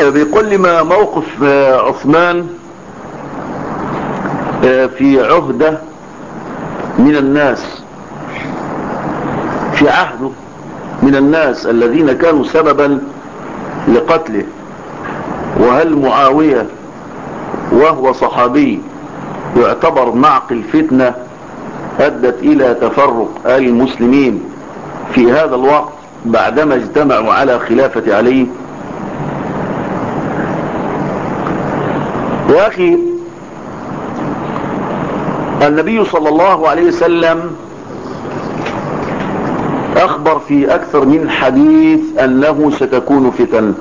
بيقول لي ما موقف عثمان في عهدة من الناس في عهده من الناس الذين كانوا سببا لقتله وهل معاوية وهو صحابي يعتبر معقل فتنة أدت إلى تفرق المسلمين في هذا الوقت بعدما اجتمعوا على خلافة علي يا أخي النبي صلى الله عليه وسلم أخبر في أكثر من حديث أنه ستكون فتن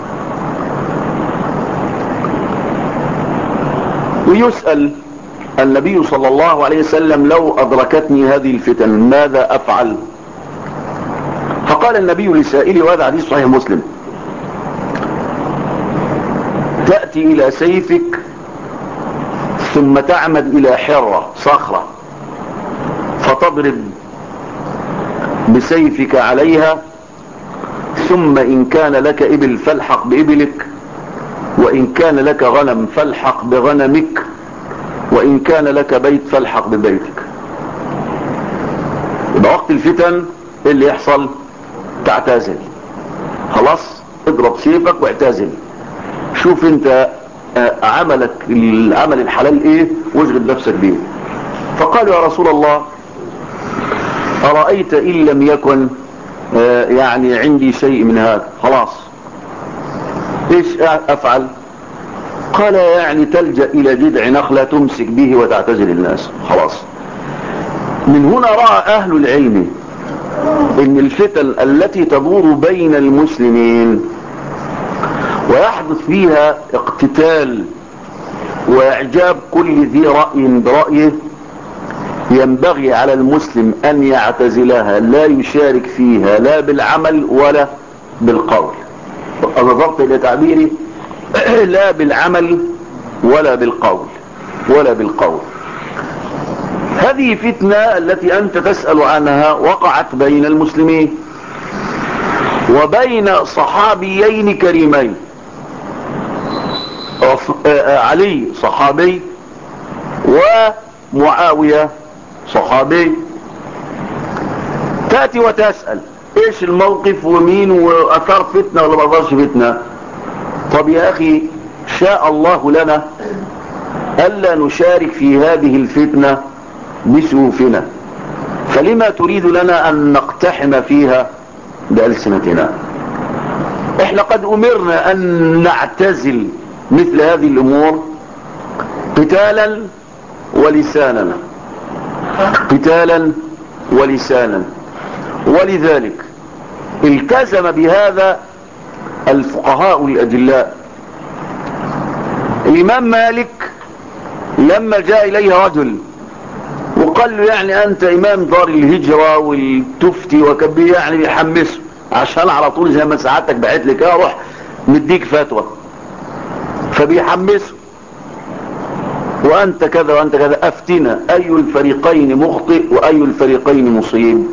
ويسأل النبي صلى الله عليه وسلم لو أدركتني هذه الفتن ماذا أفعل فقال النبي لسائلي وهذا حديث صحيح مسلم تأتي إلى سيفك ثم تعمد إلى حرة صخرة فتضرب بسيفك عليها ثم إن كان لك إبل فالحق بإبلك وإن كان لك غنم فالحق بغنمك وإن كان لك بيت فالحق ببيتك يبقى وقت الفتن إيه اللي يحصل تعتزل خلاص اضرب سيفك واعتزل شوف انت عملك العمل الحلال ايه واشغل نفسك بيه فقالوا يا رسول الله أرأيت إن لم يكن يعني عندي شيء من هذا خلاص ايش افعل قال يعني تلجأ الى جذع نخلة تمسك به وتعتزل الناس خلاص من هنا رأى اهل العلم ان الفتن التي تدور بين المسلمين ويحدث فيها اقتتال واعجاب كل ذي رأي برأيه ينبغي على المسلم ان يعتزلها لا يشارك فيها لا بالعمل ولا بالقول نظرت الى تعبيري لا بالعمل ولا بالقول ولا بالقول هذه فتنة التي انت تسأل عنها وقعت بين المسلمين وبين صحابيين كريمين علي صحابي ومعاوية صحابي تأتي وتسأل ايش الموقف ومين واثار فتنة ولا ما اثارش فتنة طب يا اخي شاء الله لنا الا نشارك في هذه الفتنة بسيوفنا فلما تريد لنا ان نقتحم فيها بألسنتنا احنا قد امرنا ان نعتزل مثل هذه الامور قتالا ولسانا قتالا ولسانا ولذلك التزم بهذا الفقهاء الأجلاء الإمام مالك لما جاء إليه رجل وقال له يعني أنت إمام دار الهجرة والتفتي وكبير يعني بيحمسه عشان على طول زي ما سعادتك بعت لك اروح مديك فتوى فبيحمسه وأنت كذا وأنت كذا أفتنا أي الفريقين مخطئ وأي الفريقين مصيب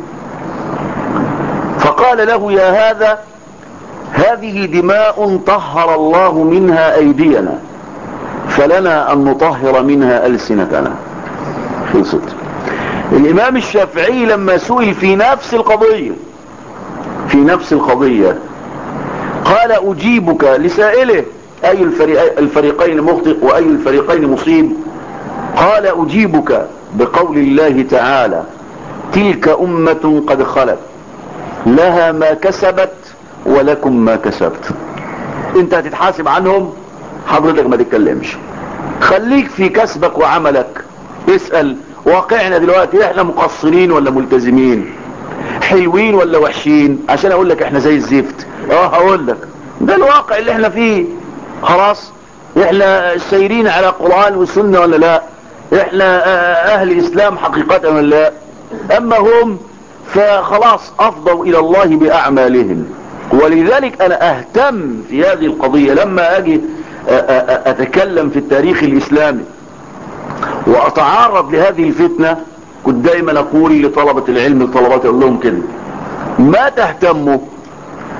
فقال له يا هذا هذه دماء طهر الله منها أيدينا فلنا أن نطهر منها ألسنتنا خلصت الإمام الشافعي لما سئل في نفس القضية في نفس القضية قال أجيبك لسائله أي الفريقين مخطئ وأي الفريقين مصيب قال أجيبك بقول الله تعالى تلك أمة قد خلت لها ما كسبت ولكم ما كسبت انت هتتحاسب عنهم حضرتك ما تتكلمش خليك في كسبك وعملك اسأل واقعنا دلوقتي احنا مقصرين ولا ملتزمين حلوين ولا وحشين عشان اقول لك احنا زي الزفت اه هقول لك ده الواقع اللي احنا فيه خلاص احنا سايرين على قرآن وسنة ولا لا احنا اهل اسلام حقيقة ولا لا اما هم فخلاص افضوا الى الله باعمالهم ولذلك انا اهتم في هذه القضية لما اجي اتكلم في التاريخ الاسلامي واتعرض لهذه الفتنة كنت دايما اقول لطلبة العلم الطلبات اقول لهم كده ما تهتموا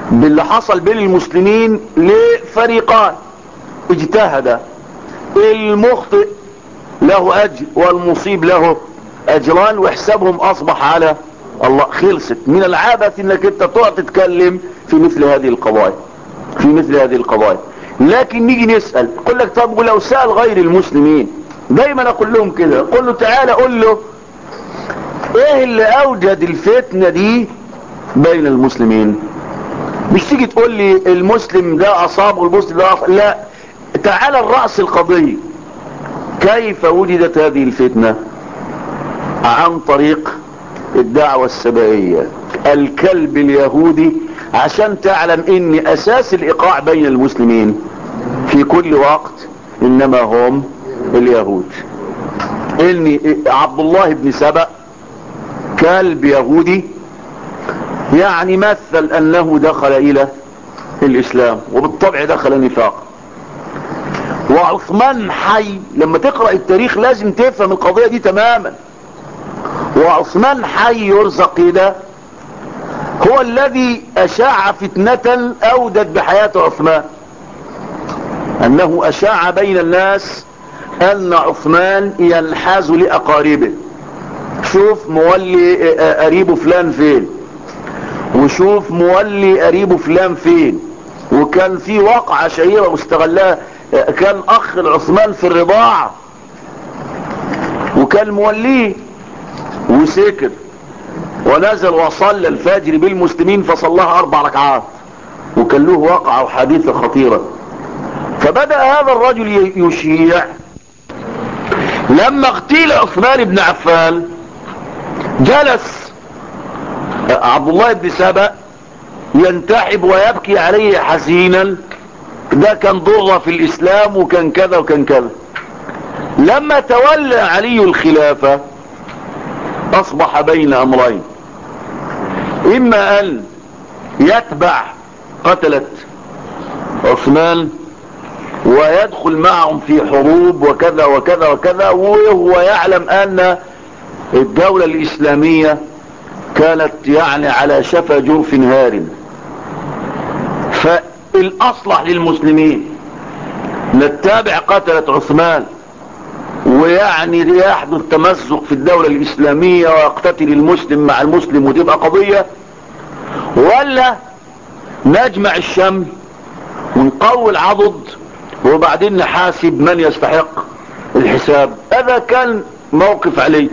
باللي حصل بين المسلمين لفريقان اجتهد المخطئ له اجر والمصيب له اجران وحسابهم اصبح على الله خلصت من العابث انك انت تقعد تتكلم في مثل هذه القضايا في مثل هذه القضايا لكن نيجي نسأل قل لك طب لو سأل غير المسلمين دايما اقول لهم كده قل له تعالى قل له ايه اللي اوجد الفتنة دي بين المسلمين مش تيجي تقول لي المسلم ده اصاب والمسلم ده أصاب لا تعالى الرأس القضية كيف وجدت هذه الفتنة عن طريق الدعوة السبائية الكلب اليهودي عشان تعلم ان اساس الايقاع بين المسلمين في كل وقت انما هم اليهود ان عبد الله بن سبأ كلب يهودي يعني مثل انه دخل الى الاسلام وبالطبع دخل نفاق وعثمان حي لما تقرأ التاريخ لازم تفهم القضية دي تماما وعثمان حي يرزق كده هو الذي اشاع فتنة اودت بحياة عثمان انه اشاع بين الناس ان عثمان ينحاز لاقاربه شوف مولي قريبه فلان فين وشوف مولي قريبه فلان فين وكان في واقعة شهيرة واستغلها كان اخ العثمان في الرضاعة وكان موليه وسكر ونزل وصلى الفجر بالمسلمين فصلاها اربع ركعات وكان له واقعة وحادثة خطيرة فبدأ هذا الرجل يشيع لما اغتيل عثمان بن عفان جلس عبد الله بن سبأ ينتحب ويبكي عليه حزينا ده كان ضرة في الاسلام وكان كذا وكان كذا لما تولى علي الخلافة اصبح بين امرين اما ان يتبع قتلة عثمان ويدخل معهم في حروب وكذا وكذا وكذا وهو يعلم ان الدولة الاسلامية كانت يعني على شفا جرف هار فالاصلح للمسلمين نتابع قتلة عثمان ويعني يحدث تمزق في الدولة الاسلامية ويقتتل المسلم مع المسلم وتبقى قضية ولا نجمع الشمل ونقوي العضد وبعدين نحاسب من يستحق الحساب هذا كان موقف عليه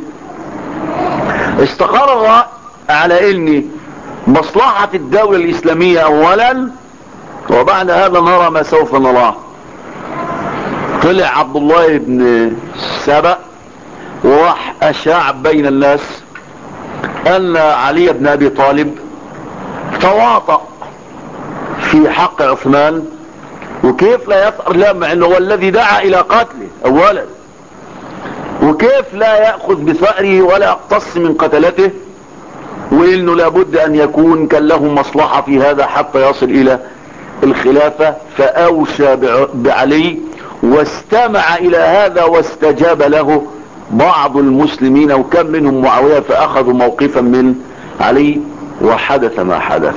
استقر الرأي على ان مصلحة الدولة الاسلامية اولا وبعد هذا نرى ما سوف نراه طلع عبد الله بن سبأ وراح اشاع بين الناس ان علي بن ابي طالب تواطأ في حق عثمان وكيف لا يثأر لا مع انه هو الذي دعا الى قتله اولا وكيف لا يأخذ بثأره ولا يقتص من قتلته وانه لابد ان يكون كان له مصلحة في هذا حتى يصل الى الخلافة فاوشى بعلي واستمع الى هذا واستجاب له بعض المسلمين وكم منهم معاوية فاخذوا موقفا من علي وحدث ما حدث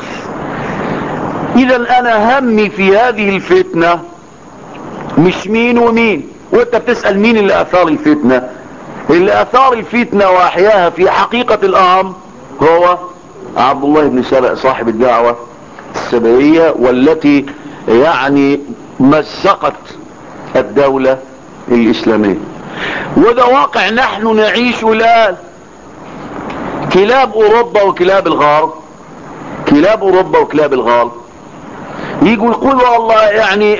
اذا انا همي في هذه الفتنة مش مين ومين وانت بتسأل مين اللي اثار الفتنة اللي اثار الفتنة واحياها في حقيقة الامر هو عبد الله بن سبأ صاحب الدعوة السبعية والتي يعني مزقت الدولة الاسلامية وده واقع نحن نعيش الان كلاب اوروبا وكلاب الغرب كلاب اوروبا وكلاب الغرب يجوا يقولوا الله يعني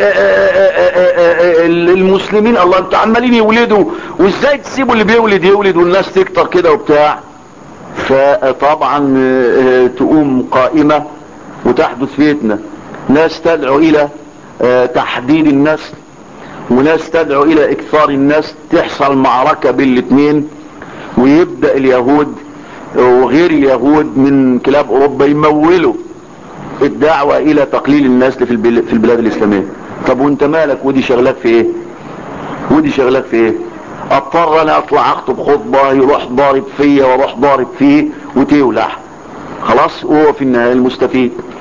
المسلمين الله انتوا عمالين يولدوا وازاي تسيبوا اللي بيولد يولد والناس تكتر كده وبتاع فطبعا تقوم قائمة وتحدث فتنة ناس تدعو الى تحديد النسل وناس تدعو الى اكثار الناس تحصل معركة بين الاثنين ويبدأ اليهود وغير اليهود من كلاب اوروبا يمولوا الدعوة الى تقليل النسل في البلاد الاسلامية طب وانت مالك ودي شغلك في ايه ودي شغلك في ايه اضطر انا اطلع اخطب خطبة يروح ضارب فيا واروح ضارب فيه وتولع خلاص هو في النهاية المستفيد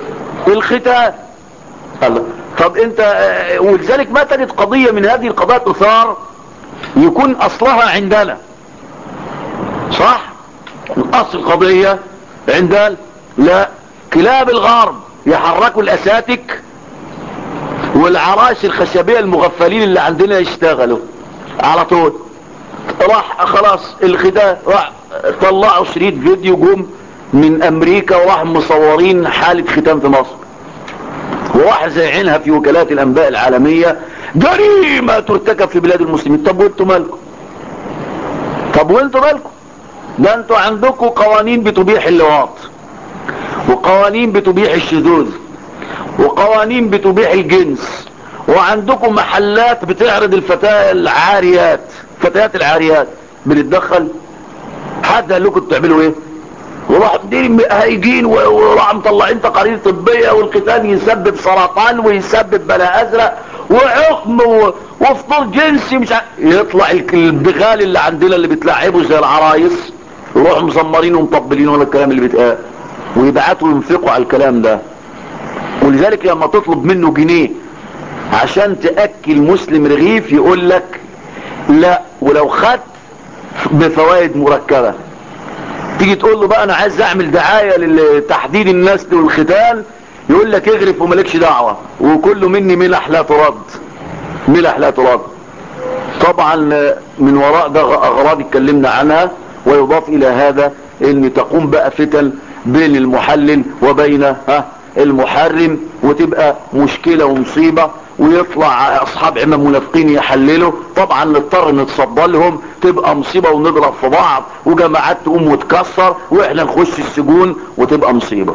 الختان الله طب انت اه ولذلك ما تجد قضية من هذه القضايا تثار يكون اصلها عندنا صح اصل القضية عندنا لا كلاب الغرب يحركوا الاساتك والعراش الخشبية المغفلين اللي عندنا يشتغلوا على طول راح خلاص الختان راح طلعوا شريط فيديو جم من امريكا وراح مصورين حالة ختان في مصر وراح زيعينها في وكالات الانباء العالمية جريمة ترتكب في بلاد المسلمين طب وانتوا مالكم طب وانتوا مالكم ده انتوا عندكم قوانين بتبيح اللواط وقوانين بتبيح الشذوذ وقوانين بتبيح الجنس وعندكم محلات بتعرض الفتاة العاريات فتيات العاريات بنتدخل حد قال لكم تعملوا ايه وراح مدير هايجين وراح مطلعين تقارير طبية والختان يسبب سرطان ويسبب بلاء ازرق وعقم وفطور جنسي مش ع... يطلع البغال اللي عندنا اللي بتلعبوا زي العرايس يروحوا مزمرين ومطبلين ولا الكلام اللي بيتقال ويبعتوا ينفقوا على الكلام ده ولذلك لما تطلب منه جنيه عشان تأكل مسلم رغيف يقول لك لا ولو خدت بفوائد مركبة تيجي تقول له بقى انا عايز اعمل دعاية لتحديد النسل والختان يقول لك اغرف وملكش دعوة وكله مني ملح لا ترد ملح لا ترد طبعا من وراء ده اغراض اتكلمنا عنها ويضاف الى هذا ان تقوم بقى فتن بين المحلل وبين ها المحرم وتبقى مشكلة ومصيبة ويطلع اصحاب عمام منافقين يحللوا طبعا نضطر نتصدى لهم تبقى مصيبة ونضرب في بعض وجماعات تقوم وتكسر واحنا نخش السجون وتبقى مصيبة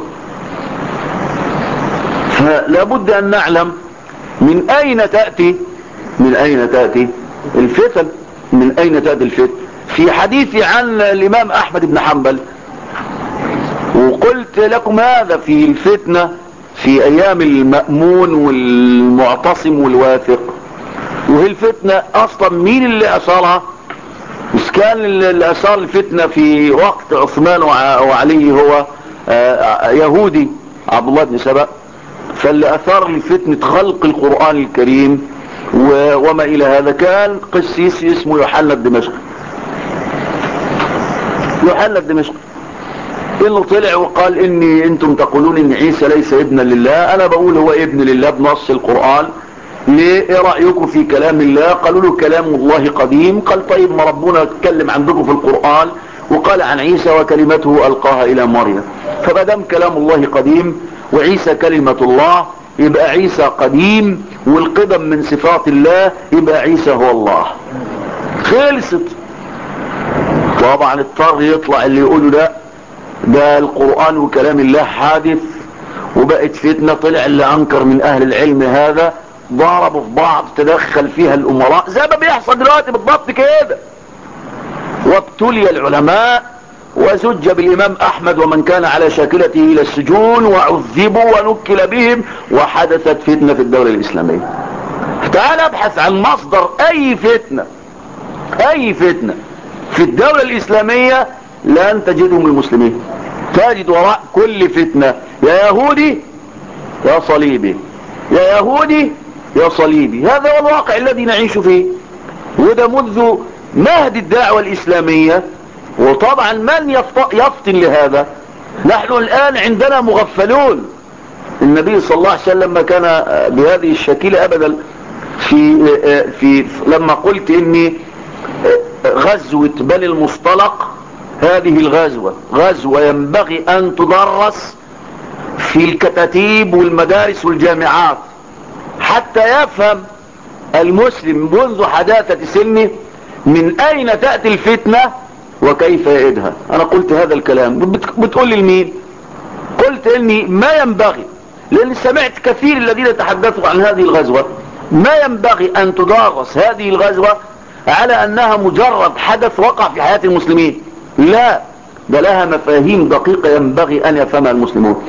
فلا بد ان نعلم من اين تأتي من اين تأتي الفتن من اين تأتي الفتن في حديثي عن الامام احمد بن حنبل وقلت لكم هذا في الفتنة في ايام المأمون والمعتصم والواثق وهي الفتنة اصلا مين اللي اثارها مش كان اللي اثار الفتنة في وقت عثمان وعلي هو يهودي عبد الله بن سبأ فاللي اثار لفتنة خلق القرآن الكريم وما الى هذا كان قسيس اسمه يوحنا الدمشقي يوحنا الدمشقي انه طلع وقال اني انتم تقولون ان عيسى ليس ابنا لله انا بقول هو ابن لله بنص القرآن ليه ايه رأيكم في كلام الله قالوا له كلام الله قديم قال طيب ما ربنا اتكلم عندكم في القرآن وقال عن عيسى وكلمته القاها الى مريم فبدم كلام الله قديم وعيسى كلمة الله يبقى عيسى قديم والقدم من صفات الله يبقى عيسى هو الله خلصت طبعا اضطر يطلع اللي يقوله ده ده القرآن وكلام الله حادث وبقت فتنة طلع اللي انكر من اهل العلم هذا ضربوا في بعض تدخل فيها الامراء زي ما بيحصل دلوقتي بالضبط كده وابتلي العلماء وزج بالامام احمد ومن كان على شاكلته الى السجون وعذبوا ونكل بهم وحدثت فتنة في الدولة الاسلامية تعال ابحث عن مصدر اي فتنة اي فتنة في الدولة الاسلامية لن تجدهم المسلمين تجد وراء كل فتنة يا يهودي يا صليبي يا يهودي يا صليبي هذا هو الواقع الذي نعيش فيه وده منذ مهد الدعوة الإسلامية وطبعا من يفطن لهذا نحن الآن عندنا مغفلون النبي صلى الله عليه وسلم ما كان بهذه الشكيلة أبدا في, في لما قلت إني غزوة بني المصطلق هذه الغزوة غزوة ينبغي أن تدرس في الكتاتيب والمدارس والجامعات حتى يفهم المسلم منذ حداثة سنه من أين تأتي الفتنة وكيف يئدها أنا قلت هذا الكلام بتقول لي لمين قلت إني ما ينبغي لأن سمعت كثير الذين تحدثوا عن هذه الغزوة ما ينبغي أن تدرس هذه الغزوة على أنها مجرد حدث وقع في حياة المسلمين لا ده لها مفاهيم دقيقة ينبغي أن يفهمها المسلمون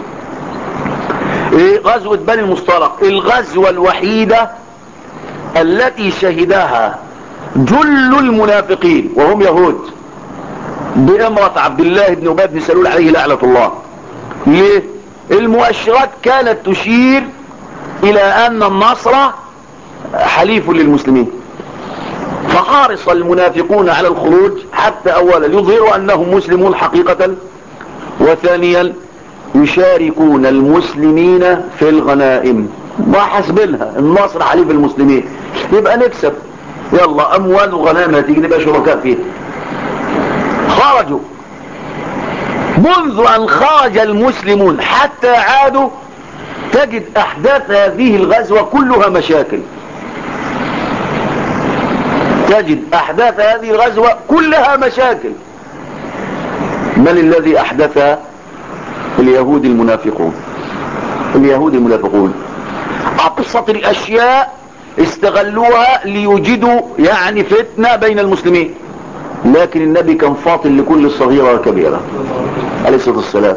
إيه غزوة بني المصطلق الغزوة الوحيدة التي شهدها جل المنافقين وهم يهود بأمرة عبد الله بن أبي بن سلول عليه لعنة الله ليه المؤشرات كانت تشير الى ان النصر حليف للمسلمين فحارص المنافقون على الخروج حتى اولا يظهروا انهم مسلمون حقيقة وثانيا يشاركون المسلمين في الغنائم وحسبنها النصر حليف المسلمين يبقى نكسب يلا اموال وغنائم هتيجي نبقى شركاء فيها خرجوا منذ ان خرج المسلمون حتى عادوا تجد احداث هذه الغزوة كلها مشاكل تجد احداث هذه الغزوة كلها مشاكل من الذي احدثها اليهود المنافقون اليهود المنافقون ابسط الاشياء استغلوها ليوجدوا يعني فتنة بين المسلمين لكن النبي كان فاطن لكل صغيرة وكبيرة عليه الصلاة والسلام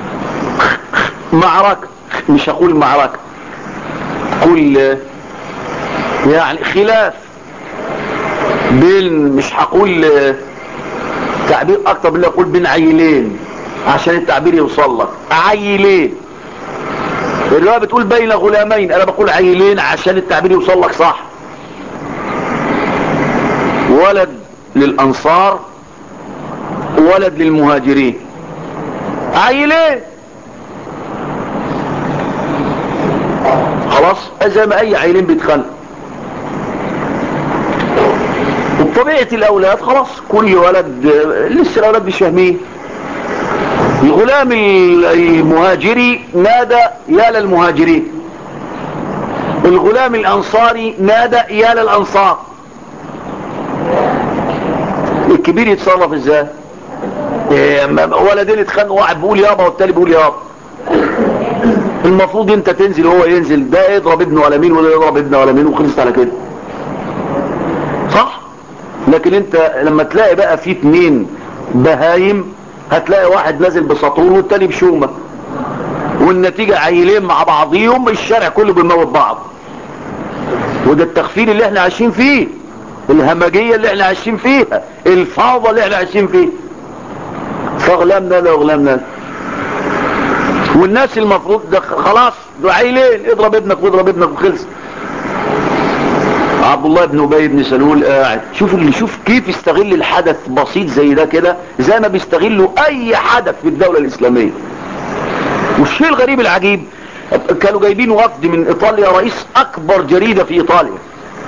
معركة مش هقول معركة كل يعني خلاف بين مش هقول تعبير اكتر من اقول بين عيلين عشان التعبير يوصل لك عيلين الرواية بتقول بين غلامين انا بقول عيلين عشان التعبير يوصل لك صح ولد للانصار ولد للمهاجرين عيلين خلاص زي ما اي عيلين بيتخلق وبطبيعة الاولاد خلاص كل ولد لسه الاولاد مش فاهمين الغلام المهاجري نادى يا للمهاجرين الغلام الانصاري نادى يا للانصار الكبير يتصرف ازاي إيه ولدين اتخانقوا واحد بيقول يابا والتاني بيقول يابا المفروض انت تنزل وهو ينزل ده يضرب ابنه على مين وده يضرب ابنه على مين وخلصت على كده صح لكن انت لما تلاقي بقى في اتنين بهايم هتلاقي واحد نازل بسطور والتاني بشومة والنتيجة عيلين مع بعضيهم الشارع كله بيموت بعض وده التخفيل اللي احنا عايشين فيه الهمجية اللي احنا عايشين فيها الفوضى اللي احنا عايشين فيه فاغلامنا لا اغلامنا والناس المفروض ده خلاص ده عيلين اضرب ابنك واضرب ابنك وخلص عبد الله بن ابي بن سلول قاعد شوف اللي شوف كيف يستغل الحدث بسيط زي ده كده زي ما بيستغلوا اي حدث في الدولة الاسلامية والشيء الغريب العجيب كانوا جايبين وفد من ايطاليا رئيس اكبر جريدة في ايطاليا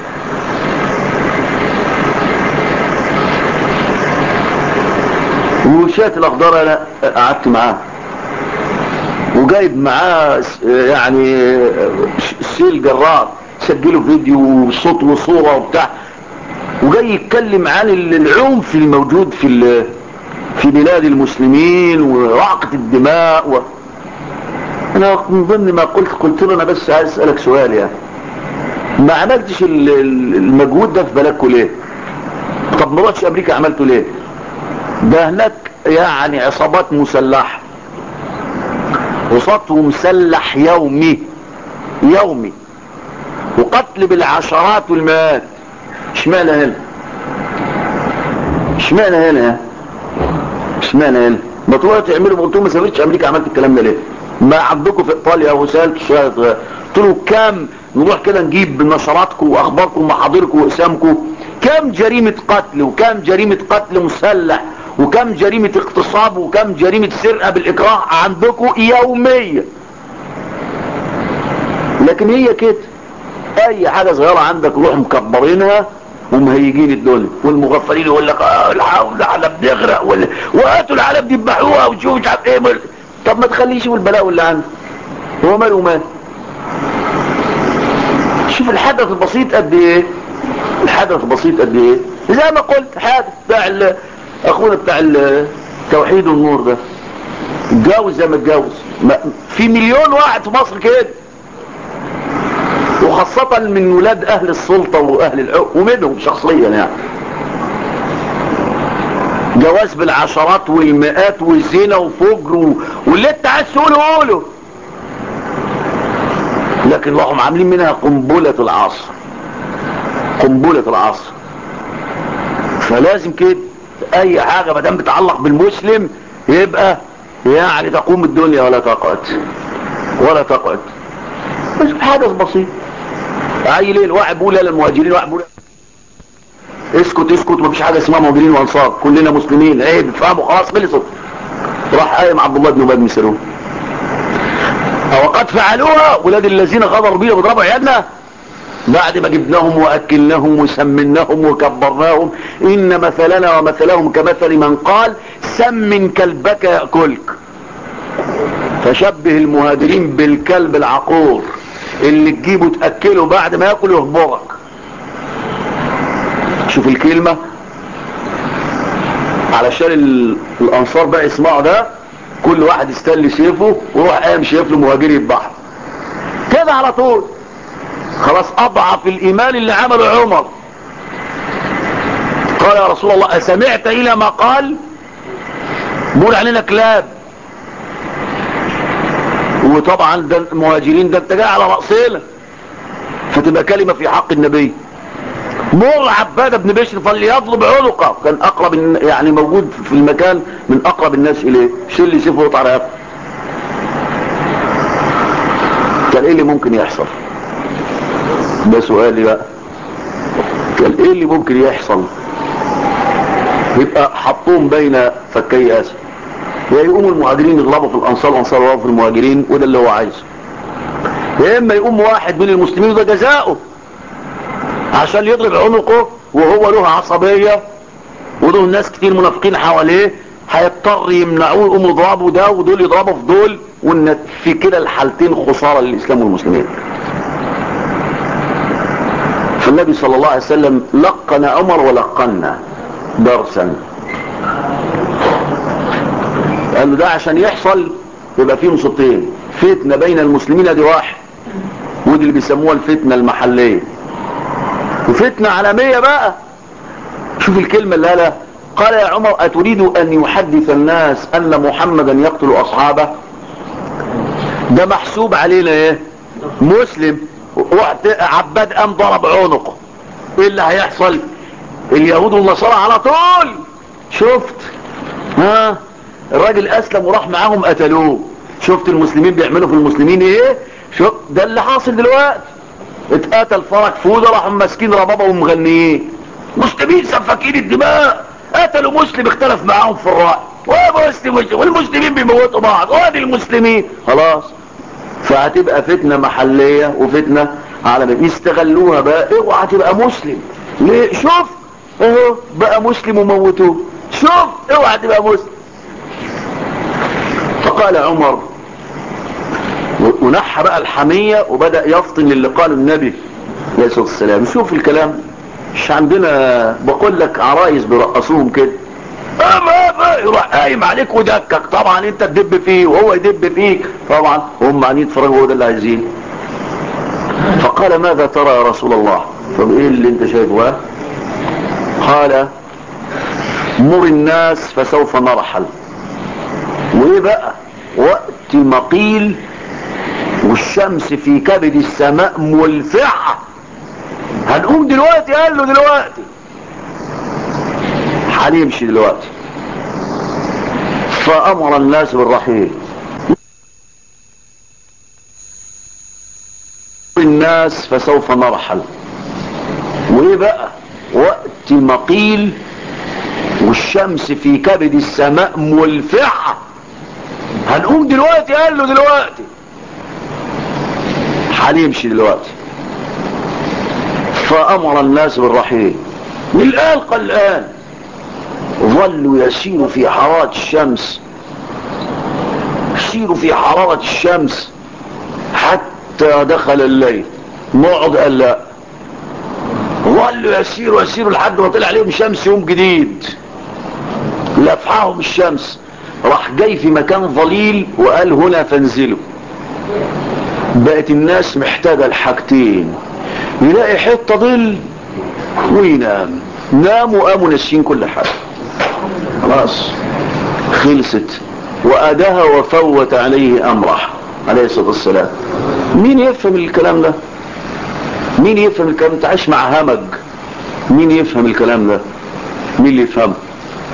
وشات الاخضر انا قعدت معاه وجايب معاه يعني سيل جرار سجله فيديو وصوت وصورة وبتاع وجاي يتكلم عن العنف الموجود في في بلاد المسلمين وراقة الدماء و... انا من ضمن ما قلت قلت له انا بس عايز اسألك سؤال يعني ما عملتش المجهود ده في بلدكم ليه طب ما رحتش امريكا عملته ليه ده هناك يعني عصابات مسلحة وسطه مسلح يومي يومي وقتل بالعشرات والمئات اشمعنى هنا اشمعنى هنا اشمعنى هنا ما تروحوا تعملوا قلت ما سويتش امريكا عملت الكلام ده ليه ما عندكم في ايطاليا وسالت شويه قلت له كام نروح كده نجيب نشراتكم واخباركم ومحاضركم واقسامكم كم جريمة قتل وكم جريمة قتل مسلح وكم جريمة اغتصاب وكم جريمة سرقة بالاكراه عندكم يوميا لكن هي كده اي حاجة صغيرة عندك روح مكبرينها ومهيجين الدنيا والمغفلين يقول لك اه الحقوا العالم بيغرق ولا وهاتوا العالم دبحوها وشوفوا مش عارف ايه مل... طب ما تخليش البلاء اللي عندك هو ماله مال شوف الحدث البسيط قد ايه الحدث البسيط قد ايه زي ما قلت حدث بتاع اخونا بتاع التوحيد والنور ده اتجوز زي ما اتجوز في مليون واحد في مصر كده وخاصة من ولاد اهل السلطة واهل العقل ومنهم شخصيا يعني جواز بالعشرات والمئات والزنا وفجر و... واللي انت عايز تقوله قوله لكن وهم عاملين منها قنبلة العصر قنبلة العصر فلازم كده اي حاجة ما دام بتعلق بالمسلم يبقى يعني تقوم الدنيا ولا تقعد ولا تقعد بس حدث بسيط عيلين واحد بيقول لا للمهاجرين واحد بيقول اسكت اسكت مفيش حاجه اسمها مهاجرين وانصار كلنا مسلمين عيب افهموا خلاص خلصوا راح قايم عبد الله بن ابي بن سلول وقد فعلوها ولاد الذين غدروا بينا بيضربوا عيالنا بعد ما جبناهم واكلناهم وسمناهم وكبرناهم ان مثلنا ومثلهم كمثل من قال سمن كلبك ياكلك فشبه المهاجرين بالكلب العقور اللي تجيبه تاكله بعد ما ياكل يهبرك شوف الكلمه علشان الانصار بقى يسمعوا ده كل واحد يستلي سيفه ويروح قايم شايف له مهاجر البحر كده على طول خلاص اضعف الايمان اللي عمله عمر قال يا رسول الله اسمعت الى ما قال بقول علينا كلاب وطبعا ده المهاجرين ده انت جاي على رأسنا فتبقى كلمة في حق النبي مر عبادة بن بشر فليطلب عنقه كان اقرب يعني موجود في المكان من اقرب الناس اليه شيل لي سيفه وقطع رقبته كان ايه اللي ممكن يحصل ده سؤالي بقى كان ايه اللي ممكن يحصل يبقى حطوهم بين فكي اسد يا يقوموا المهاجرين يغلبوا في الانصار والانصار يغلبوا في المهاجرين وده اللي هو عايزه يا اما يقوم واحد من المسلمين وده جزاؤه عشان يضرب عنقه وهو له عصبية وله ناس كتير منافقين حواليه هيضطر يمنعوه يقوموا يضربوا ده ودول يضربوا في دول وان في كده الحالتين خسارة للاسلام والمسلمين فالنبي صلى الله عليه وسلم لقن عمر ولقنا درسا قال له ده عشان يحصل يبقى فيه مصيبتين فتنة بين المسلمين دي واحد ودي اللي بيسموها الفتنة المحلية وفتنة عالمية بقى شوف الكلمة اللي قالها قال يا عمر أتريد أن يحدث الناس أن محمدا يقتل أصحابه ده محسوب علينا ايه مسلم وقت عباد قام ضرب عنقه ايه اللي هيحصل اليهود والنصارى على طول شفت ها الراجل اسلم وراح معاهم قتلوه شفت المسلمين بيعملوا في المسلمين ايه شوف ده اللي حاصل دلوقتي اتقتل فرج فوده راحوا ماسكين ربابه ومغنيين مسلمين سفاكين الدماء قتلوا مسلم اختلف معاهم في الرأي ومسلم والمسلمين بيموتوا بعض وادي المسلمين خلاص فهتبقى فتنة محلية وفتنة عالمية يستغلوها بقى اوعى تبقى مسلم ليه شوف اهو بقى مسلم وموتوه شوف اوعى تبقى مسلم فقال عمر ونحى بقى الحمية وبدأ يفطن للي قاله النبي عليه الصلاة والسلام شوف الكلام مش عندنا بقول لك عرايس بيرقصوهم كده اما يروح قايم عليك ودكك طبعا انت تدب فيه وهو يدب فيك طبعا هم قاعدين يتفرجوا هو ده اللي عايزين فقال ماذا ترى يا رسول الله طب ايه اللي انت شايفه قال مر الناس فسوف نرحل وايه بقى وقت ما قيل والشمس في كبد السماء ملفعة هنقوم دلوقتي قال له دلوقتي هنمشي دلوقتي فأمر الناس بالرحيل الناس فسوف نرحل وايه بقى وقت ما قيل والشمس في كبد السماء ملفعة هنقوم دلوقتي قال له دلوقتي هنمشي دلوقتي فأمر الناس بالرحيل والآن قال الآن ظلوا يسيروا في حرارة الشمس يسيروا في حرارة الشمس حتى دخل الليل نقعد قال لا ظلوا يسيروا يسيروا لحد ما طلع عليهم شمس يوم جديد لفحهم الشمس راح جاي في مكان ظليل وقال هنا فانزلوا بقت الناس محتاجة الحاجتين يلاقي حتة ظل وينام نام وقاموا ناسيين كل حاجة خلاص خلصت وأداها وفوت عليه أمره عليه الصلاة والسلام مين يفهم الكلام ده مين يفهم الكلام ده تعيش مع همج مين يفهم الكلام ده مين اللي يفهمه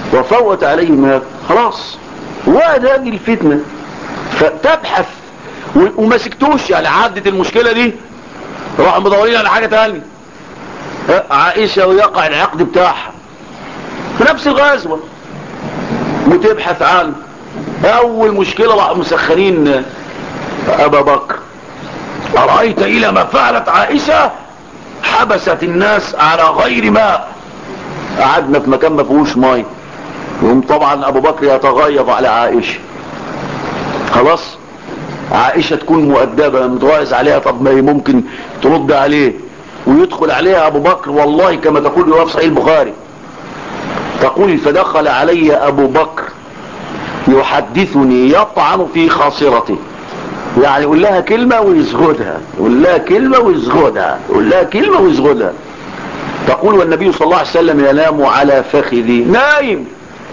وفوت عليه ما خلاص وأدى هذه الفتنة فتبحث وما سكتوش يعني عدت المشكلة دي راحوا مدورين على حاجة تانية عائشة ويقع العقد بتاعها في نفس الغزوة وتبحث عنه اول مشكلة راحوا مسخنين ابا بكر ارأيت الى ما فعلت عائشة حبست الناس على غير ماء قعدنا في مكان ما فيهوش ماء يوم طبعا ابو بكر يتغيظ على عائشة خلاص عائشة تكون مؤدبة متواعز عليها طب ما ممكن ترد عليه ويدخل عليها ابو بكر والله كما تقول في صحيح البخاري تقول فدخل علي ابو بكر يحدثني يطعن في خاصرته يعني يقول لها كلمة ويزغدها يقول لها كلمة ويزغدها يقول لها كلمة ويزغدها تقول والنبي صلى الله عليه وسلم ينام على فخذي نايم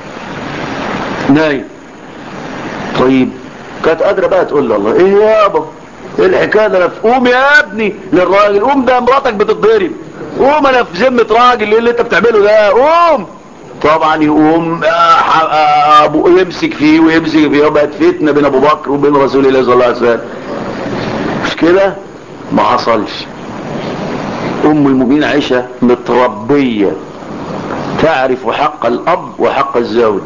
نايم طيب كانت قادرة بقى تقول له الله ايه يابا ايه الحكاية ده انا في قوم يا ابني للراجل قوم ده مراتك بتتضرب قوم انا في ذمة راجل ايه اللي انت بتعمله ده قوم طبعا يقوم ابو يمسك فيه ويمسك فيه وبقت فتنة بين ابو بكر وبين رسول الله صلى الله عليه وسلم مش كده ما حصلش ام المؤمنين عائشة متربية تعرف حق الاب وحق الزوج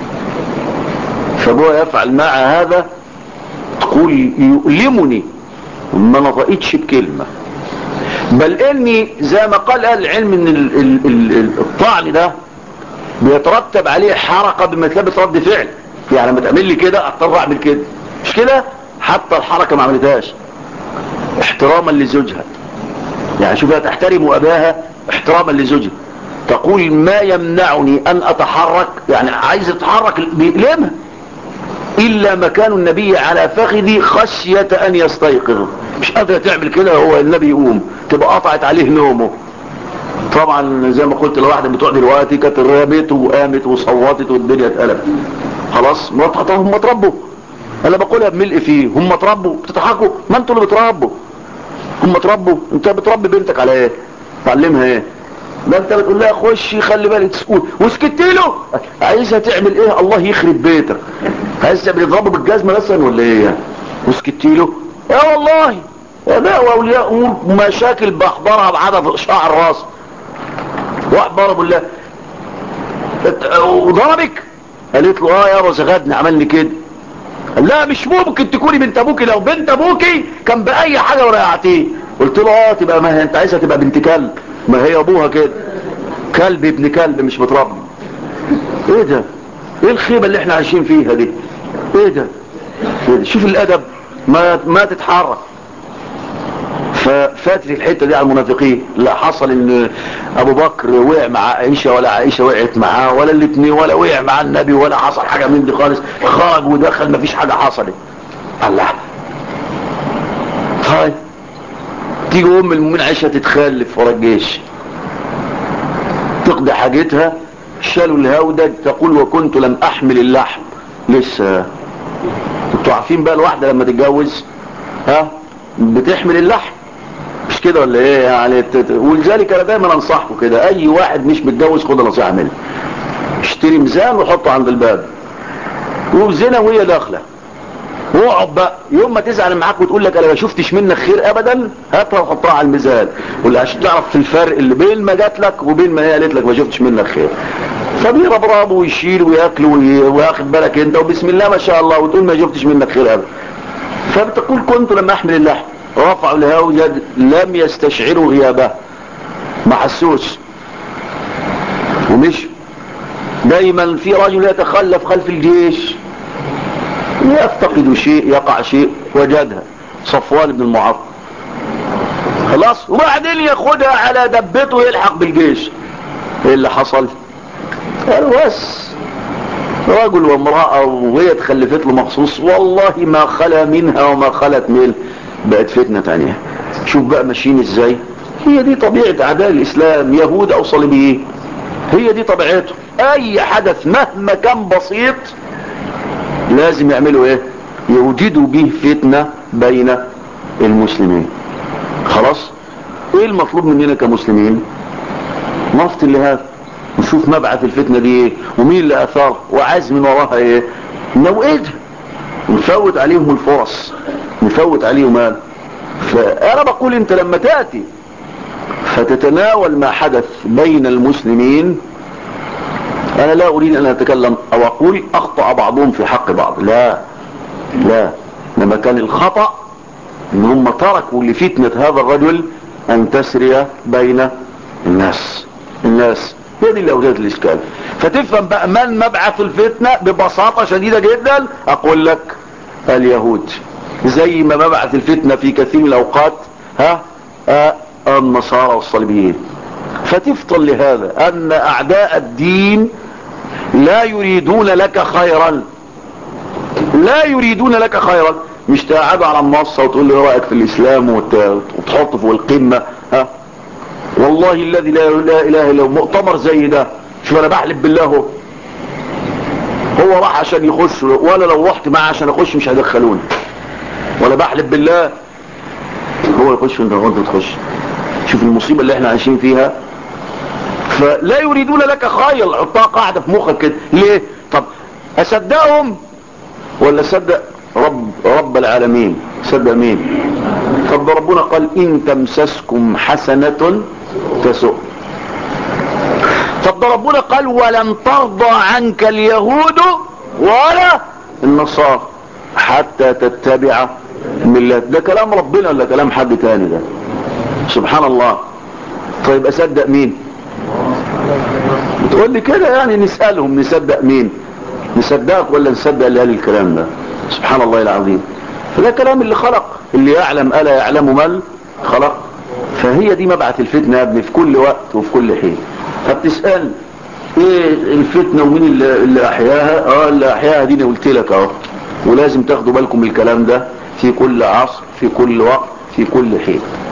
فابوها يفعل مع هذا تقول يؤلمني ما نطقتش بكلمة بل اني زي ما قال اهل العلم ان الطعن ده بيترتب عليه حركة بمثابة رد فعل يعني لما تعمل لي كده اضطر اعمل كده مش كده حتى الحركة ما عملتهاش احتراما لزوجها يعني شوفها تحترم اباها احتراما لزوجها تقول ما يمنعني ان اتحرك يعني عايز اتحرك بيقلمها الا مكان النبي على فخذي خشية ان يستيقظ مش قادرة تعمل كده هو النبي يقوم تبقى قطعت عليه نومه طبعا زي ما قلت لواحدة بتوع دلوقتي كانت رابت وقامت وصوتت والدنيا اتقلبت خلاص مرات هم اتربوا انا بقولها بملء فيه هم اتربوا بتضحكوا ما انتوا اللي بتربوا هم اتربوا انت بتربي بنتك على ايه تعلمها ايه ما انت بتقول لها خشي خلي بالك تسكت وسكت له عايزها تعمل ايه الله يخرب بيتك عايزها بيضربوا بالجزمه مثلا ولا ايه وسكت له يا والله يا ده واولياء امور مشاكل بحضرها بعدد شعر راس واحد ضربه الله وضربك قالت له اه يابا زغدني عملني كده لا مش ممكن تكوني بنت ابوكي لو بنت ابوكي كان باي حاجه وريعتيه قلت له اه تبقى ما هي انت عايزها تبقى بنت كلب ما هي ابوها كده كلب ابن كلب مش متربي ايه ده ايه الخيبه اللي احنا عايشين فيها دي ايه ده شوف الادب ما ما تتحرك ففاتت الحته دي على المنافقين لا حصل ان ابو بكر وقع مع عائشه ولا عائشه وقعت معاه ولا الاثنين ولا وقع مع النبي ولا حصل حاجه من دي خالص خرج ودخل مفيش حاجه حصلت الله طيب تيجي ام المؤمنين عائشه تتخلف ورا الجيش تقضي حاجتها شالوا الهودج تقول وكنت لم احمل اللحم لسه انتوا عارفين بقى الواحده لما تتجوز ها بتحمل اللحم مش كده ولا ايه يعني ولذلك انا دايما انصحكم كده اي واحد مش متجوز خد نصيحه مني اشتري ميزان وحطه عند الباب وزنا وهي داخله واقعد بقى يوم ما تزعل معاك وتقول لك انا ما شفتش منك خير ابدا هاتها وحطها على الميزان ولا عشان تعرف في الفرق اللي بين ما جات لك وبين ما هي قالت لك ما شفتش منك خير فبيربرب ويشيل وياكل وياخد بالك انت وبسم الله ما شاء الله وتقول ما شفتش منك خير ابدا فبتقول كنت لما احمل اللحم رفعوا الهوجد لم يستشعروا غيابه ما حسوش ومش دايما في رجل يتخلف خلف الجيش يفتقد شيء يقع شيء وجدها صفوان بن المعطل خلاص وبعدين ياخدها على دبته يلحق بالجيش ايه اللي حصل قالوا بس رجل وامرأة وهي تخلفت له مخصوص والله ما خلا منها وما خلت منه بقت فتنة تانية شوف بقى ماشيين ازاي هي دي طبيعة اعداء الاسلام يهود او صليبيين هي دي طبيعته اي حدث مهما كان بسيط لازم يعملوا ايه يوجدوا به فتنة بين المسلمين خلاص ايه المطلوب مننا كمسلمين نفط اللي هذا نشوف مبعث الفتنة دي ايه ومين اللي اثار وعايز من وراها ايه نوقدها ونفوت عليهم الفرص نفوت عليه مال فانا بقول انت لما تأتي فتتناول ما حدث بين المسلمين انا لا اريد ان اتكلم او اقول اخطأ بعضهم في حق بعض لا لا لما كان الخطأ ان هم تركوا لفتنة هذا الرجل ان تسري بين الناس الناس هي دي اللي اوجدت الاشكال فتفهم بقى من مبعث الفتنة ببساطة شديدة جدا اقول لك اليهود زي ما مبعث الفتنة في كثير من الاوقات ها آه النصارى والصليبيين فتفطن لهذا ان اعداء الدين لا يريدون لك خيرا لا يريدون لك خيرا مش تقعد على المنصة وتقول لي رأيك في الاسلام وتحط فوق القمة ها والله الذي لا اله الا هو مؤتمر زي ده شوف انا بحلف بالله هو هو راح عشان يخش وانا لو رحت معاه عشان اخش مش هيدخلوني ولا بحلف بالله هو يخش وانت وانت تخش شوف المصيبة اللي احنا عايشين فيها فلا يريدون لك خير حطها قاعدة في مخك كده ليه طب اصدقهم ولا صدق رب رب العالمين صدق مين طب ربنا قال ان تمسسكم حسنة تسؤ طب ربنا قال ولن ترضى عنك اليهود ولا النصارى حتى تتبع ملات ده كلام ربنا ولا كلام حد تاني ده سبحان الله طيب اصدق مين بتقول لي كده يعني نسألهم نصدق مين نصدقك ولا نصدق اللي قال الكلام ده سبحان الله العظيم فده كلام اللي خلق اللي يعلم ألا يعلم من خلق فهي دي مبعث الفتنة يا ابني في كل وقت وفي كل حين فبتسأل ايه الفتنة ومين اللي, اللي احياها اه اللي احياها دي قلت لك اهو ولازم تاخدوا بالكم من الكلام ده في كل عصر في كل وقت في كل حين